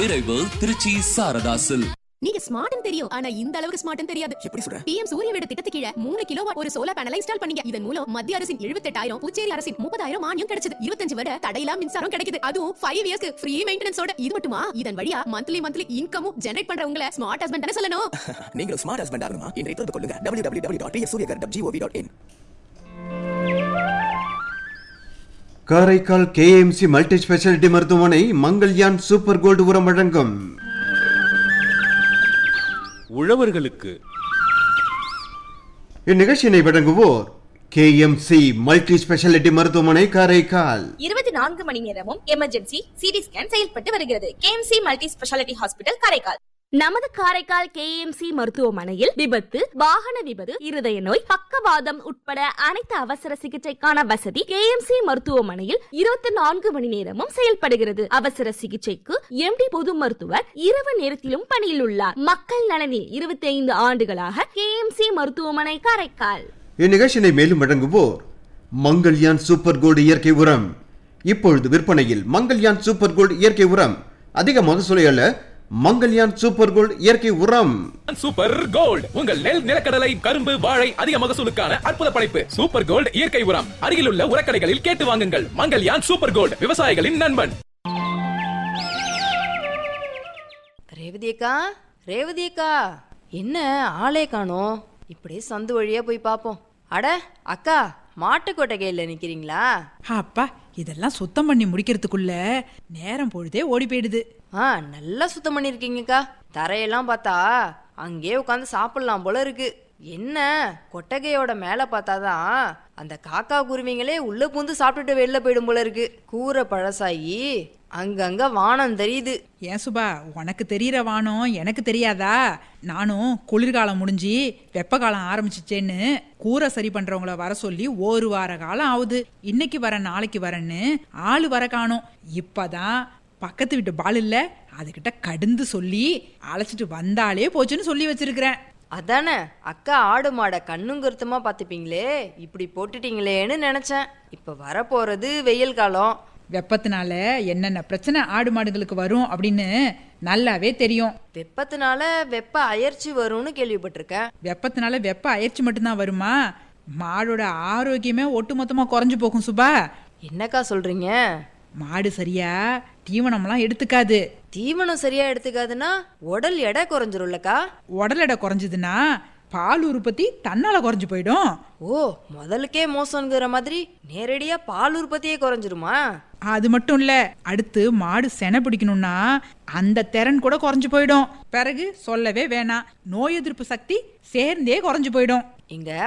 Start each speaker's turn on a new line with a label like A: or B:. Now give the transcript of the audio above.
A: விரைவு திருச்சி சாரதாசில்
B: நீங்க ஸ்மார்ட்னு தெரியும் ஆனா இந்த அளவுக்கு ஸ்மார்ட்னு தெரியாது
C: எப்படி சொல்ற
B: பிஎம் சூரிய வீடு திட்டத்து கீழ மூணு கிலோ ஒரு சோலார் பேனலை இன்ஸ்டால் பண்ணீங்க இதன் மூலம் மத்திய அரசின் எழுபத்தெட்டாயிரம் புதுச்சேரி அரசின் முப்பதாயிரம் மானியம் கிடைச்சது இருபத்தஞ்சு வரை தடையில்லா மின்சாரம் கிடைக்குது அதுவும் ஃபைவ் இயர்ஸ்க்கு ஃப்ரீ மெயின்டெனன்ஸோட இது மட்டுமா இதன் வழியா மந்த்லி மந்த்லி இன்கமும் ஜெனரேட் பண்றவங்கள ஸ்மார்ட் ஹஸ்பண்ட் தானே சொல்லணும்
C: நீங்களும் ஸ்மார்ட் ஹஸ்பண்ட் ஆகணுமா இன்றைய தொடர்பு கொள்ளுங்க W W W dot Suryaghar dot G O V dot in
D: Karaikal KMC multi speciality மருத்துவமனை மங்கள்யான் சூப்பர் கோல்டு உரம் வழங்கும்
E: உழவர்களுக்கு
D: இந்நிகழ்ச்சியினை வழங்குவோர் கேஎம்சி மல்டி ஸ்பெஷாலிட்டி மருத்துவமனை காரைக்கால்
F: இருபத்தி நான்கு மணி நேரமும் எமர்ஜென்சி சிடி ஸ்கேன் செயல்பட்டு வருகிறது KMC multi speciality hospital Karaikal நமது காரைக்கால் கேஎம்சி மருத்துவமனையில் விபத்து வாகன விபத்து இருதய நோய் பக்கவாதம் உட்பட அனைத்து அவசர சிகிச்சைக்கான வசதி கேஎம்சி மருத்துவமனையில் இருபத்தி நான்கு மணி நேரமும் செயல்படுகிறது அவசர சிகிச்சைக்கு எம்டி பொது மருத்துவர் இரவு நேரத்திலும் பணியில் உள்ளார் மக்கள் நலனில் இருபத்தி ஐந்து ஆண்டுகளாக கேஎம்சி மருத்துவமனை காரைக்கால்
D: இந்நிகழ்ச்சியினை மேலும் வழங்குவோர் மங்கள்யான் சூப்பர் கோல்டு இயற்கை உரம் இப்பொழுது விற்பனையில் மங்கள்யான் சூப்பர் கோல்டு இயற்கை உரம் அதிக மகசூலை அல்ல மங்கள்யான் சூப்பர் கோல்டு இயற்கை உரம்
E: சூப்பர் கோல்ட் உங்கள் நெல் நிலக்கடலை கரும்பு வாழை அதிக மகசூலுக்கான அற்புத படைப்பு சூப்பர் கோல்ட் இயற்கை உரம் அருகிலுள்ள உரக்கடைகளில் கேட்டு வாங்குங்கள் மங்கல்யான் சூப்பர் கோல்ட் விவசாயிகளின் நண்பன்
G: ரேவதி அக்கா ரேவதி அக்கா என்ன ஆளே காணோம் இப்படியே சந்து வழியா போய் பாப்போம் அட அக்கா மாட்டுக்கொட்டகையில் நிக்கிறீங்களா
H: அப்பா இதெல்லாம் சுத்தம் பண்ணி முடிக்கிறதுக்குள்ள நேரம் பொழுதே ஓடி போயிடுது
G: ஆ நல்லா சுத்தம் பண்ணிருக்கீங்கக்கா தரையெல்லாம் பார்த்தா அங்கேயே உட்காந்து சாப்பிடலாம் போல இருக்கு என்ன கொட்டகையோட மேல பார்த்தாதான் அந்த காக்கா குருவிங்களே உள்ள பூந்து சாப்பிட்டுட்டு வெளில போயிடும் போல இருக்கு கூரை பழசாயி அங்கங்க வானம் தெரியுது
H: ஏன் சுபா உனக்கு தெரியற வானம் எனக்கு தெரியாதா நானும் குளிர்காலம் முடிஞ்சு வெப்ப காலம் ஆரம்பிச்சிச்சேன்னு கூரை சரி பண்றவங்கள வர சொல்லி ஒரு வார காலம் ஆகுது இன்னைக்கு வர நாளைக்கு வரேன்னு ஆளு வர காணோம் இப்பதான் பக்கத்து வீட்டு பால் இல்ல அதுகிட்ட கடுந்து சொல்லி அழைச்சிட்டு வந்தாலே போச்சுன்னு சொல்லி வச்சிருக்கிறேன்
G: அதானே அக்கா ஆடு மாடை கண்ணும் கருத்துமா பார்த்துப்பீங்களே இப்படி போட்டுட்டீங்களேன்னு நினைச்சேன் இப்ப வரப்போறது வெயில் காலம்
H: வெப்பத்தினால என்னென்ன பிரச்சனை ஆடு மாடுகளுக்கு வரும் அப்படின்னு நல்லாவே தெரியும்
G: வெப்பத்தினால வெப்ப அயற்சி வரும்னு கேள்விப்பட்டிருக்கேன்
H: வெப்பத்தினால வெப்ப அயற்சி மட்டும்தான் வருமா மாடோட ஆரோக்கியமே ஒட்டுமொத்தமா குறைஞ்சு போகும் சுபா
G: என்னக்கா சொல்றீங்க
H: மாடு சரியா தீவனம்லாம் எடுத்துக்காது
G: தீவனம் சரியா எடுத்துக்காதுன்னா உடல் எடை குறைஞ்சிரும்லக்கா
H: உடல் எடை குறைஞ்சதுன்னா பால் உற்பத்தி தன்னால குறைஞ்சு போயிடும்
G: ஓ முதலுக்கே மோசங்கிற மாதிரி நேரடியா பால் உற்பத்தியே குறைஞ்சிருமா
H: அது மட்டும் இல்ல அடுத்து மாடு செனை பிடிக்கணும்னா அந்த திறன் கூட குறைஞ்சு போயிடும் பிறகு சொல்லவே வேணாம் நோய் எதிர்ப்பு சக்தி சேர்ந்தே குறைஞ்சு போயிடும்
G: இங்க